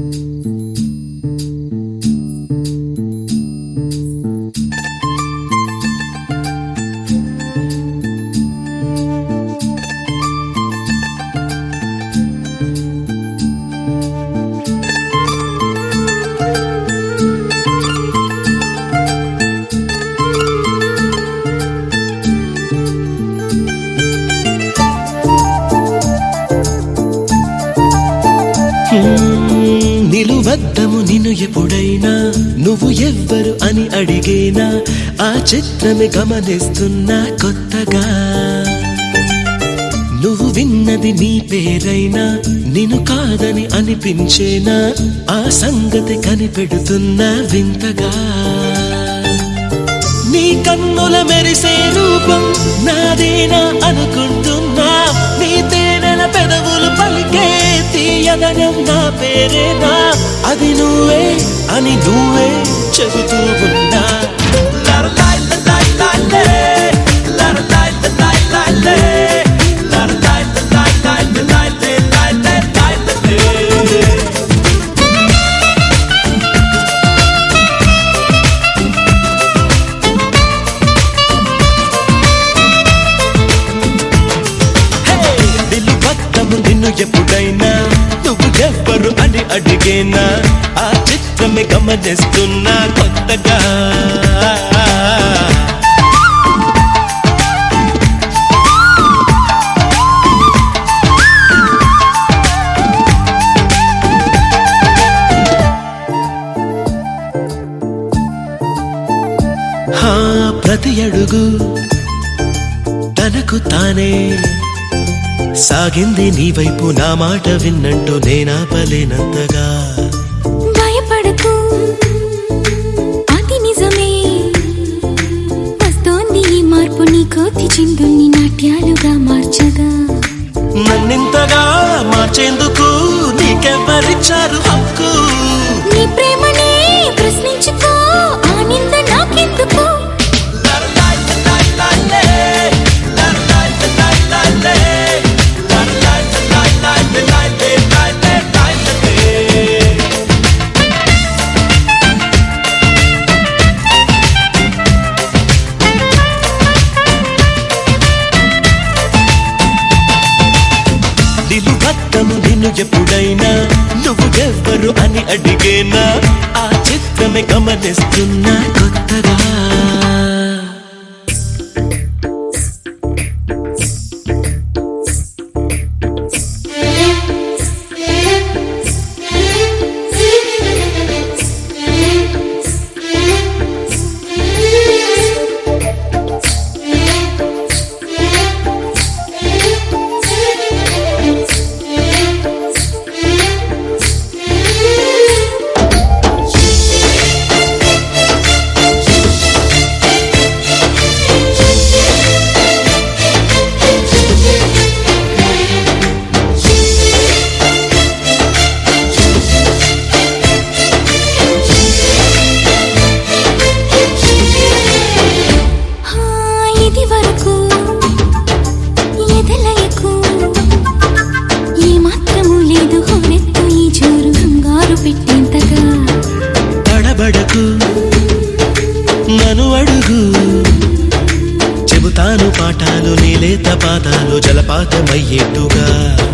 హ్మ్, నిలువద్దము నిన్ను ఎప్పుడైనా నువ్వు ఎవ్వరు అని అడిగేనా ఆ చిత్రమే గమనిస్తున్నా కొత్తగా నువ్వు విన్నది నీ పేరైనా నిన్ను కాదని అనిపించేనా ఆ సంగతి కనిపెడుతున్నా వింతగా నీ కన్నుల మెరిసే రూపం నాదేనా అనుకుంటున్నా నీ తేనెల పెదవులు పలికే తీయదనం నా పేరేనా అది నువ్వే అని నువ్వే చెబుతూ ఉన్నా లరలాయ్ లలాయ్ లాలే, లరలాయ్ లలాయ్ లాలే, లరలాయ్ లలాయ్ లాలే, లాలే, లాలే, లాలే. నిలువద్దము నిన్ను ఎప్పుడైనా నువ్వు ఎవ్వరు అని అడిగేనా ఆ చిత్రమే గమనిస్తున్నా కొత్తగా హా ప్రతి అడుగు తనకు తానే సాగింది నీ వైపు నా మాట విన్నంటూ నేనాపలేనంతగా భయపడకు అది నిజమే వస్తోంది ఈ మార్పు నీ కోతి చిందుల్ని నాట్యాలుగా మార్చగా నన్నింతగా మార్చేందుకు నీకెవ్వరిచ్చారు హక్కు నీ ప్రేమనే ప్రశ్నించుకో ఆ నింద నాకెందుకు నిలువద్దము నిన్ను ఎప్పుడైనా నువ్వు ఎవ్వరు అని అడిగేనా ఆ చిత్రమే గమనిస్తున్నా కొత్తగా ఆ, ఇది వరకు ఎదలయకు ఏ మాత్రము లేదు హోరెత్తు ఈ జోరు హంగారు పెట్టేంతగా తడబడకు నన్ను అడుగు చెబుతాను పాఠాలు నీలేత పాదాలు జలపాతమయ్యేట్టుగా